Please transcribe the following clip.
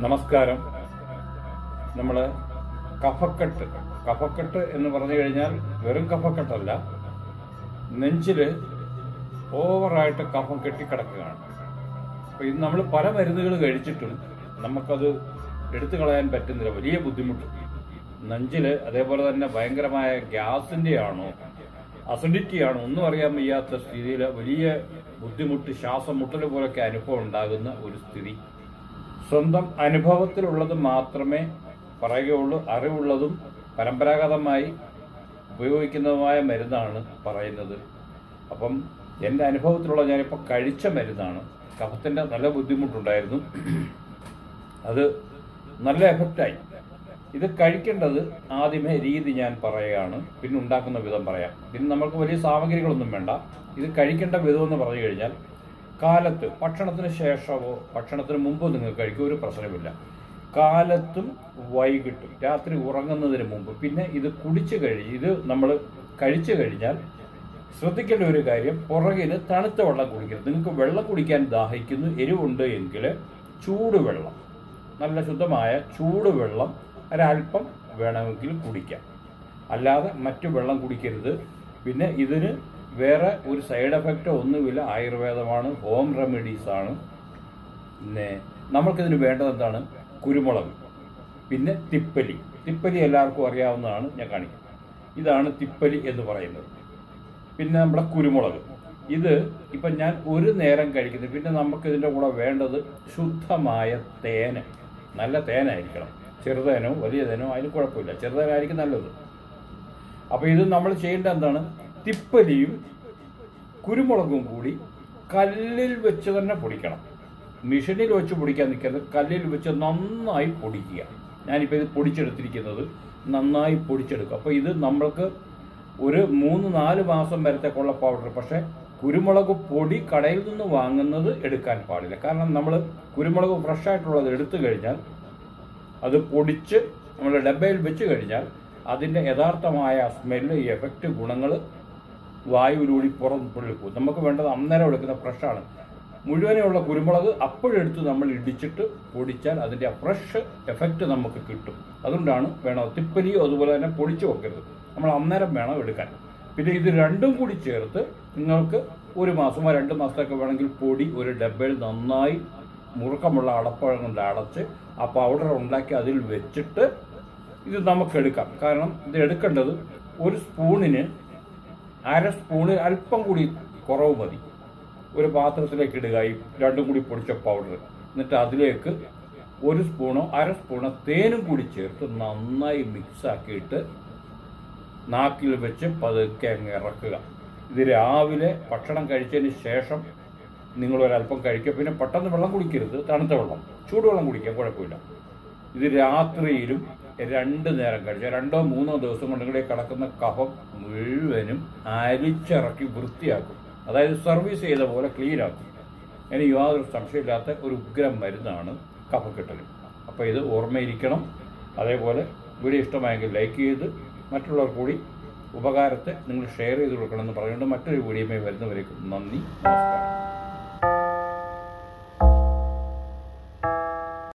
നമസ്കാരം നമ്മൾ കഫക്കെട്ട് കഫക്കെട്ട് എന്ന് പറഞ്ഞു കഴിഞ്ഞാൽ വെറും കഫക്കെട്ടല്ല നെഞ്ചില് ഓവറായിട്ട് കഫം കെട്ടിക്കിടക്കുകയാണ് അപ്പോൾ ഇത് നമ്മൾ പല മരുന്നുകൾ കഴിച്ചിട്ടും നമുക്കത് എടുത്തു കളയാൻ പറ്റുന്നില്ല വലിയ ബുദ്ധിമുട്ട് നെഞ്ചില് അതേപോലെ തന്നെ ഭയങ്കരമായ ഗ്യാസിന്റെ ആണോ അസിഡിറ്റി ആണോ ഒന്നും അറിയാൻ വയ്യാത്ത സ്ഥിതിയിൽ വലിയ ബുദ്ധിമുട്ട് ശ്വാസം മുട്ടൽ പോലൊക്കെ അനുഭവം ഉണ്ടാകുന്ന ഒരു സ്ഥിതി സ്വന്തം അനുഭവത്തിലുള്ളത് മാത്രമേ പറയുകയുള്ളൂ അറിവുള്ളതും പരമ്പരാഗതമായി ഉപയോഗിക്കുന്നതുമായ മരുന്നാണ് പറയുന്നത് അപ്പം എൻ്റെ അനുഭവത്തിലുള്ള ഞാനിപ്പോൾ കഴിച്ച മരുന്നാണ് കഫത്തിൻ്റെ നല്ല ബുദ്ധിമുട്ടുണ്ടായിരുന്നു അത് നല്ല എഫക്റ്റായി ഇത് കഴിക്കേണ്ടത് ആദ്യമേ രീതി ഞാൻ പറയുകയാണ് പിന്നെ ഉണ്ടാക്കുന്ന വിധം പറയാം പിന്നെ നമുക്ക് വലിയ സാമഗ്രികളൊന്നും വേണ്ട ഇത് കഴിക്കേണ്ട വിധം എന്ന് പറഞ്ഞു കഴിഞ്ഞാൽ കാലത്ത് ഭക്ഷണത്തിന് ശേഷമോ ഭക്ഷണത്തിന് മുമ്പോ നിങ്ങൾ കഴിക്കുക ഒരു പ്രശ്നമില്ല കാലത്തും വൈകിട്ടും രാത്രി ഉറങ്ങുന്നതിന് മുമ്പ് പിന്നെ ഇത് കുടിച്ചു കഴിഞ്ഞ് ഇത് നമ്മൾ കഴിച്ചു കഴിഞ്ഞാൽ ശ്രദ്ധിക്കേണ്ട ഒരു കാര്യം പുറകിന് തണുത്ത വെള്ളം കുടിക്കരുത് നിങ്ങൾക്ക് വെള്ളം കുടിക്കാൻ ദാഹിക്കുന്നു എരിവുണ്ട് എങ്കിൽ ചൂടുവെള്ളം നല്ല ശുദ്ധമായ ചൂടുവെള്ളം ഒരല്പം വേണമെങ്കിൽ കുടിക്കാം അല്ലാതെ മറ്റു വെള്ളം കുടിക്കരുത് പിന്നെ ഇതിന് വേറെ ഒരു സൈഡ് എഫക്റ്റോ ഒന്നുമില്ല ആയുർവേദമാണ് ഹോം റെമഡീസ് ആണ് പിന്നെ നമ്മൾക്കിതിന് വേണ്ടത് എന്താണ് കുരുമുളക് പിന്നെ തിപ്പലി തിപ്പലി എല്ലാവർക്കും അറിയാവുന്നതാണ് ഞാൻ കാണിക്കുന്നത് ഇതാണ് തിപ്പലി എന്ന് പറയുന്നത് പിന്നെ നമ്മുടെ കുരുമുളക് ഇത് ഇപ്പം ഞാൻ ഒരു നേരം കഴിക്കുന്നത് പിന്നെ നമുക്ക് ഇതിൻ്റെ കൂടെ വേണ്ടത് ശുദ്ധമായ തേന് നല്ല തേനായിരിക്കണം ചെറുതേനോ വലിയ തേനോ അതിന് കുഴപ്പമില്ല ചെറുതേനായിരിക്കും നല്ലത് അപ്പോൾ ഇത് നമ്മൾ ചെയ്യേണ്ട എന്താണ് തിപ്പലിയും കുരുമുളകും കൂടി കല്ലിൽ വെച്ച് തന്നെ പൊടിക്കണം മിഷനിൽ വെച്ച് പൊടിക്കാൻ നിൽക്കരുത് കല്ലിൽ വെച്ച് നന്നായി പൊടിക്കുക ഞാനിപ്പോൾ ഇത് പൊടിച്ചെടുത്തിരിക്കുന്നത് നന്നായി പൊടിച്ചെടുക്കുക അപ്പോൾ ഇത് നമ്മൾക്ക് ഒരു മൂന്ന് നാല് മാസം വരത്തേക്കുള്ള പൗഡർ പക്ഷേ കുരുമുളക് പൊടി കടയിൽ നിന്ന് വാങ്ങുന്നത് എടുക്കാൻ പാടില്ല കാരണം നമ്മൾ കുരുമുളക് ഫ്രഷ് ആയിട്ടുള്ളത് എടുത്തു കഴിഞ്ഞാൽ അത് പൊടിച്ച് നമ്മൾ ഡബയിൽ വെച്ച് കഴിഞ്ഞാൽ അതിൻ്റെ യഥാർത്ഥമായ സ്മെല്ല് ഈ എഫക്റ്റ് ഗുണങ്ങൾ വായുവിലൂടെ പുറം പുള്ളി പോകും നമുക്ക് വേണ്ടത് അന്നേരം എടുക്കുന്ന ഫ്രഷാണ് മുഴുവനെയുള്ള കുരുമുളക് അപ്പോഴെടുത്ത് നമ്മൾ ഇടിച്ചിട്ട് പൊടിച്ചാൽ അതിൻ്റെ ആ ഫ്രഷ് എഫക്റ്റ് നമുക്ക് കിട്ടും അതുകൊണ്ടാണ് വേണം തിപ്പലിയോ അതുപോലെ തന്നെ പൊടിച്ചു വെക്കരുത് നമ്മൾ അന്നേരം വേണം എടുക്കാൻ പിന്നെ ഇത് രണ്ടും കൂടി ചേർത്ത് നിങ്ങൾക്ക് ഒരു മാസമോ രണ്ട് മാസത്തൊക്കെ വേണമെങ്കിൽ പൊടി ഒരു ഡബയിൽ നന്നായി മുറുക്കമുള്ള അടപ്പഴം കൊണ്ട് അടച്ച് ആ പൗഡർ ഉണ്ടാക്കി അതിൽ വെച്ചിട്ട് ഇത് നമുക്ക് എടുക്കാം കാരണം ഇത് എടുക്കേണ്ടത് ഒരു സ്പൂണിന് അര സ്പൂണ് അല്പം കൂടി കുറവ് മതി ഒരു പാത്രത്തിലേക്ക് ഇടുക ഈ രണ്ടും കൂടി പൊടിച്ച പൗഡർ എന്നിട്ട് അതിലേക്ക് ഒരു സ്പൂണോ അര സ്പൂണോ തേനും കൂടി ചേർത്ത് നന്നായി മിക്സ് ആക്കിയിട്ട് നാക്കിൽ വെച്ച് പതുക്കെ അങ്ങ് ഇറക്കുക ഇത് രാവിലെ ഭക്ഷണം കഴിച്ചതിന് ശേഷം നിങ്ങൾ ഒരല്പം കഴിക്കുക പിന്നെ പെട്ടെന്ന് വെള്ളം കുടിക്കരുത് തണുത്ത വെള്ളം ചൂടുവെള്ളം കുടിക്കാം കുഴപ്പമില്ല ഇത് രാത്രിയിലും രണ്ട് നേരം കഴിച്ച രണ്ടോ മൂന്നോ ദിവസം കൊണ്ട് നിങ്ങളെ കിടക്കുന്ന കഫം മുഴുവനും അരിച്ചിറക്കി വൃത്തിയാക്കും അതായത് സർവീസ് ചെയ്ത പോലെ ക്ലീൻ ആക്കും ഇനി യാതൊരു സംശയമില്ലാത്ത ഒരു ഉഗ്രം മരുന്നാണ് കഫക്കെട്ടൽ അപ്പോൾ ഇത് ഓർമ്മയിരിക്കണം അതേപോലെ വീഡിയോ ഇഷ്ടമായെങ്കിൽ ലൈക്ക് ചെയ്ത് മറ്റുള്ളവർ കൂടി ഉപകാരത്തെ നിങ്ങൾ ഷെയർ ചെയ്ത് കൊടുക്കണമെന്ന് പറഞ്ഞുകൊണ്ട് മറ്റൊരു വീഡിയോയുമായി വരുന്നവരേക്കും നന്ദി നമസ്കാരം